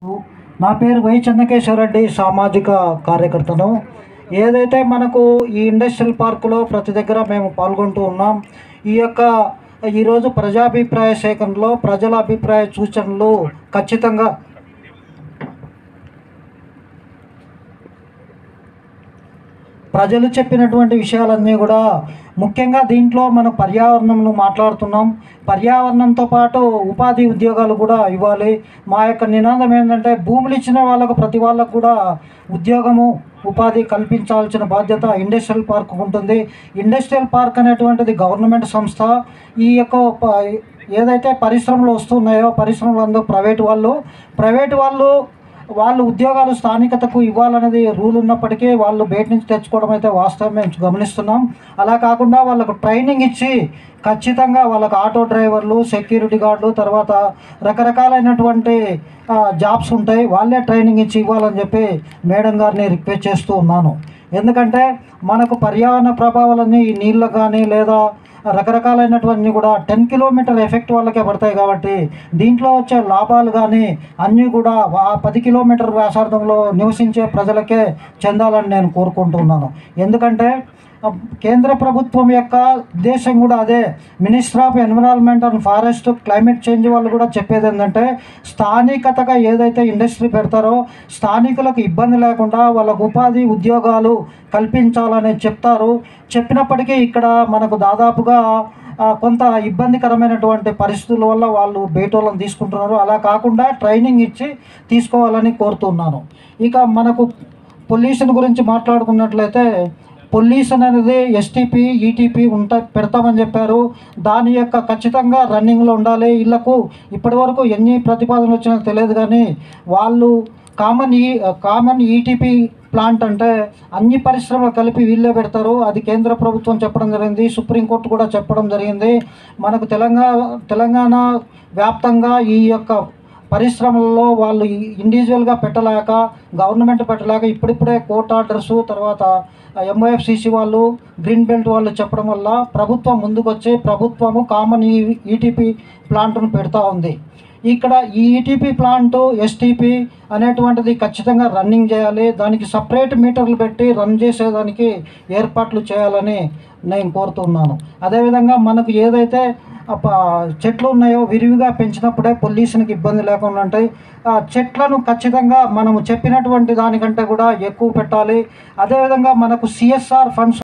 నా పేరు వై చెన్నకేశ్వరరెడ్డి సామాజిక కార్యకర్తను ఏదైతే మనకు ఈ ఇండస్ట్రియల్ పార్కులో ప్రతి దగ్గర మేము పాల్గొంటూ ఉన్నాం ఈ యొక్క ఈరోజు ప్రజాభిప్రాయ సేకరణలో ప్రజల అభిప్రాయ సూచనలు ఖచ్చితంగా ప్రజలు చెప్పినటువంటి విషయాలన్నీ కూడా ముఖ్యంగా దీంట్లో మనం పర్యావరణంను మాట్లాడుతున్నాం పర్యావరణంతో పాటు ఉపాధి ఉద్యోగాలు కూడా ఇవ్వాలి మా యొక్క నినాదం ఏంటంటే భూములు ఇచ్చిన వాళ్ళకు ప్రతి వాళ్ళకు కూడా ఉద్యోగము ఉపాధి కల్పించాల్సిన బాధ్యత ఇండస్ట్రియల్ పార్క్ ఉంటుంది ఇండస్ట్రియల్ పార్క్ అనేటువంటిది గవర్నమెంట్ సంస్థ ఈ యొక్క ప- ఏదైతే పరిశ్రమలు వస్తున్నాయో పరిశ్రమలు అందరూ ప్రైవేట్ వాళ్ళు ప్రైవేట్ వాళ్ళు వాళ్ళు ఉద్యోగాలు స్థానికతకు ఇవ్వాలనేది రూల్ ఉన్నప్పటికీ వాళ్ళు బయట నుంచి తెచ్చుకోవడం అయితే వాస్తవం మేము గమనిస్తున్నాం అలా కాకుండా వాళ్ళకు ట్రైనింగ్ ఇచ్చి ఖచ్చితంగా వాళ్ళకు ఆటో డ్రైవర్లు సెక్యూరిటీ గార్డులు తర్వాత రకరకాలైనటువంటి ఆ, జాబ్స్ ఉంటాయి వాళ్ళే ట్రైనింగ్ ఇచ్చి ఇవ్వాలని చెప్పి మేడం గారిని రిక్వెస్ట్ చేస్తూ ఉన్నాను ఎందుకంటే మనకు పర్యావరణ ప్రభావాలన్నీ ఈ నీళ్ళకు కానీ లేదా రకరకాలైనటువంటి కూడా టెన్ కిలోమీటర్ ఎఫెక్ట్ వాళ్ళకే పడతాయి కాబట్టి దీంట్లో వచ్చే లాభాలు కానీ అన్నీ కూడా ఆ పది కిలోమీటర్ వ్యాసార్థంలో నివసించే ప్రజలకే చెందాలని నేను కోరుకుంటున్నాను ఎందుకంటే ఆ, కేంద్ర ప్రభుత్వం యొక్క ఉద్దేశం కూడా అదే minister of environment and forest climate change వాళ్ళు కూడా చెప్పేది ఏంటంటే స్థానికతగా ఏదైతే ఇండస్ట్రీ పెడతారో స్థానికులకు ఇబ్బంది లేకుండా వాళ్ళకు ఉపాధి ఉద్యోగాలు కల్పించాలని చెప్తారు చెప్పినప్పటికీ ఇక్కడ మనకు దాదాపుగా ఆ, కొంత ఇబ్బందికరమైనటువంటి పరిస్థితుల వల్ల వాళ్ళు బయటోళ్ళని తీసుకుంటున్నారు అలా కాకుండా ట్రైనింగ్ ఇచ్చి తీసుకోవాలని కోరుతున్నాను ఇక మనకు పొల్యూషన్ గురించి మాట్లాడుకున్నట్లయితే పొల్యూషన్ అనేది ఎస్టీపీ ఈటీపీ ఉంటా పెడతామని చెప్పారు దాని యొక్క ఖచ్చితంగా రన్నింగ్లో ఉండాలి వీళ్ళకు ఇప్పటివరకు ఎన్ని ప్రతిపాదనలు వచ్చినా తెలియదు కానీ వాళ్ళు కామన్ ఈ కామన్ ఈటీపీ ప్లాంట్ అంటే అన్ని పరిశ్రమలు కలిపి వీళ్ళే పెడతారు అది కేంద్ర ప్రభుత్వం చెప్పడం జరిగింది సుప్రీంకోర్టు కూడా చెప్పడం జరిగింది మనకు తెలంగాణ తెలంగాణ వ్యాప్తంగా ఈ యొక్క పరిశ్రమల్లో వాళ్ళు ఇండివిజువల్గా పెట్టలేక గవర్నమెంట్ పెట్టలేక ఇప్పుడిప్పుడే కోర్ట్ ఆర్డర్స్ తర్వాత ఎంఓఎఫ్సిసి వాళ్ళు గ్రీన్ బెల్ట్ వాళ్ళు చెప్పడం వల్ల ప్రభుత్వం ముందుకొచ్చి ప్రభుత్వము కామన్ ఈ ఈటీపీ ప్లాంట్ను పెడతా ఉంది ఇక్కడ ఈ ఈటీపీ ప్లాంట్ ఎస్టీపీ అనేటువంటిది ఖచ్చితంగా రన్నింగ్ చేయాలి దానికి సపరేట్ మీటర్లు పెట్టి రన్ చేసేదానికి ఏర్పాట్లు చేయాలని నేను కోరుతున్నాను అదేవిధంగా మనకు ఏదైతే ఆ ప- చెట్లు ఉన్నాయో విరివిగా పెంచినప్పుడే పొల్యూషన్కి ఇబ్బంది లేకుండా ఉంటాయి ఆ చెట్లను ఖచ్చితంగా మనము చెప్పినటువంటి దానికంటే కూడా ఎక్కువ పెట్టాలి అదేవిధంగా మనకు సిఎస్ఆర్ ఫండ్స్